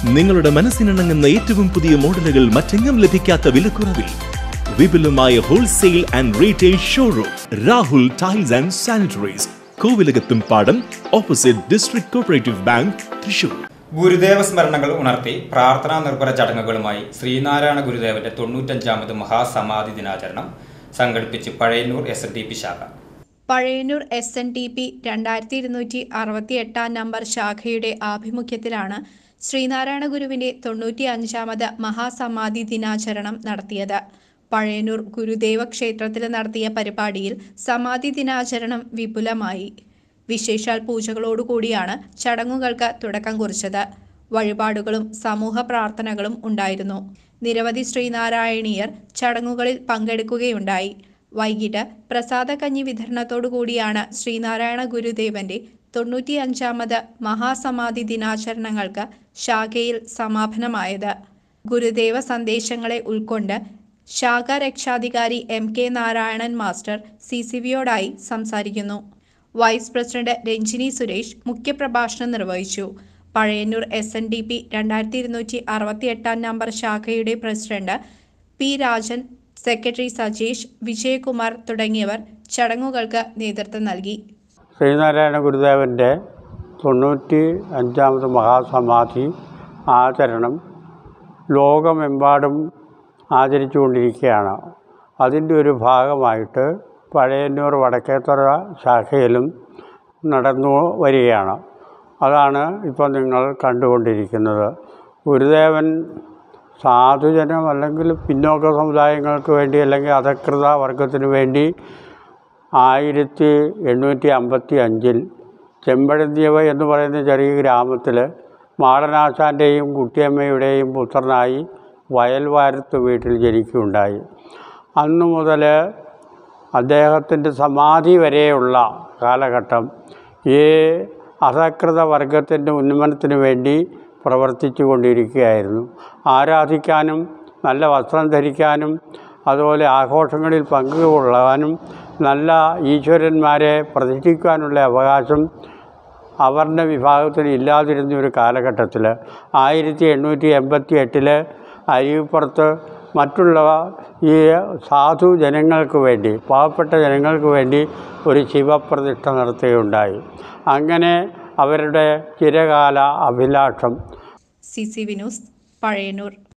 നിങ്ങളുടെ മനസ്സിനിണങ്ങുന്ന ഏറ്റവും പുതിയ മോഡലുകൾ മറ്റെങ്ങും ലഭിക്കാത്ത വിലക്കുറവിൽ വിപുലമായ wholesale and retail showroom Rahul tiles and sanitaries കോവിലകത്തും പാടം opposite district cooperative bank Thrissur ഗുരുദേവ സ്മരണകൾ ഉണർത്തി പ്രാർത്ഥനാ നിർഭര ചടങ്ങുകളുമായി ശ്രീനാരായണ ഗുരുദേവന്റെ തൊണ്ണൂറ്റഞ്ചാമത് മഹാസമാധി ദിനാചരണം സംഘടിപ്പിച്ച് Pazhayannur S N D P ശാഖ Pazhayannur S N T P രണ്ടായിരത്തി ഇരുന്നൂറ്റി അറുപത്തി എട്ടാം നമ്പർ ശാഖയുടെ ആഭിമുഖ്യത്തിലാണ് ശ്രീനാരായണ ഗുരുവിന്റെ തൊണ്ണൂറ്റി അഞ്ചാമത് മഹാസമാധി ദിനാചരണം നടത്തിയത് പഴയന്നൂർ ഗുരുദേവ ക്ഷേത്രത്തിൽ നടത്തിയ പരിപാടിയിൽ സമാധി ദിനാചരണം വിപുലമായി വിശേഷാൽ പൂജകളോടുകൂടിയാണ് ചടങ്ങുകൾക്ക് തുടക്കം കുറിച്ചത് വഴിപാടുകളും സമൂഹ പ്രാർത്ഥനകളും ഉണ്ടായിരുന്നു നിരവധി ശ്രീനാരായണീയർ ചടങ്ങുകളിൽ പങ്കെടുക്കുകയുണ്ടായി വൈകിട്ട് പ്രസാദകഞ്ഞി വിതരണത്തോടുകൂടിയാണ് ശ്രീനാരായണ ഗുരുദേവന്റെ തൊണ്ണൂറ്റിയഞ്ചാമത് മഹാസമാധി ദിനാചരണങ്ങൾക്ക് ശാഖയിൽ സമാപനമായത് ഗുരുദേവ സന്ദേശങ്ങളെ ഉൾക്കൊണ്ട് ശാഖ രക്ഷാധികാരി M K Narayanan master C C വിയോടായി സംസാരിക്കുന്നു വൈസ് പ്രസിഡന്റ് രഞ്ജിനി സുരേഷ് മുഖ്യപ്രഭാഷണം നിർവഹിച്ചു Pazhayannur S N D P രണ്ടായിരത്തി ഇരുന്നൂറ്റി അറുപത്തി എട്ടാം നമ്പർ ശാഖയുടെ president P Rajan secretary Sajeesh Vijayakumar തുടങ്ങിയവർ ചടങ്ങുകൾക്ക് നേതൃത്വം നൽകി ശ്രീനാരായണ ഗുരുദേവൻ്റെ തൊണ്ണൂറ്റി അഞ്ചാമത് മഹാസമാധി ആചരണം ലോകമെമ്പാടും ആചരിച്ചുകൊണ്ടിരിക്കുകയാണ് അതിൻ്റെ ഒരു ഭാഗമായിട്ട് പഴയന്നൂർ വടക്കേത്തറ ശാഖയിലും നടന്നു വരികയാണ് അതാണ് ഇപ്പോൾ നിങ്ങൾ കണ്ടുകൊണ്ടിരിക്കുന്നത് ഗുരുദേവൻ സാധുജനം അല്ലെങ്കിൽ പിന്നോക്ക സമുദായങ്ങൾക്ക് വേണ്ടി അല്ലെങ്കിൽ അധകൃത വർഗത്തിന് വേണ്ടി ആയിരത്തി എണ്ണൂറ്റി അമ്പത്തി അഞ്ചിൽ ചെമ്പഴന്തിയവ എന്ന് പറയുന്ന ചെറിയ ഗ്രാമത്തിൽ മാടനാശാൻ്റെയും കുട്ടിയമ്മയുടെയും പുത്രനായി വയൽവാരത്ത് വീട്ടിൽ ജനിക്കുകയുണ്ടായി അന്നു മുതൽ അദ്ദേഹത്തിൻ്റെ സമാധി വരെയുള്ള കാലഘട്ടം ഈ അസകൃത വർഗത്തിൻ്റെ ഉന്നമനത്തിന് വേണ്ടി പ്രവർത്തിച്ചു കൊണ്ടിരിക്കുകയായിരുന്നു ആരാധിക്കാനും നല്ല വസ്ത്രം ധരിക്കാനും അതുപോലെ ആഘോഷങ്ങളിൽ പങ്കുകൊള്ളാനും നല്ല ഈശ്വരന്മാരെ പ്രതിഷ്ഠിക്കാനുള്ള അവകാശം അവരുടെ വിഭാഗത്തിന് ഇല്ലാതിരുന്ന ഒരു കാലഘട്ടത്തിൽ ആയിരത്തി എണ്ണൂറ്റി എൺപത്തി എട്ടിൽ അരിപ്പുറത്ത് മറ്റുള്ള ഈ സാധു ജനങ്ങൾക്ക് വേണ്ടി പാവപ്പെട്ട ജനങ്ങൾക്ക് വേണ്ടി ഒരു ശിവപ്രതിഷ്ഠ നടത്തുകയുണ്ടായി അങ്ങനെ അവരുടെ ചിരകാല അഭിലാഷം C C V news Pazhayannur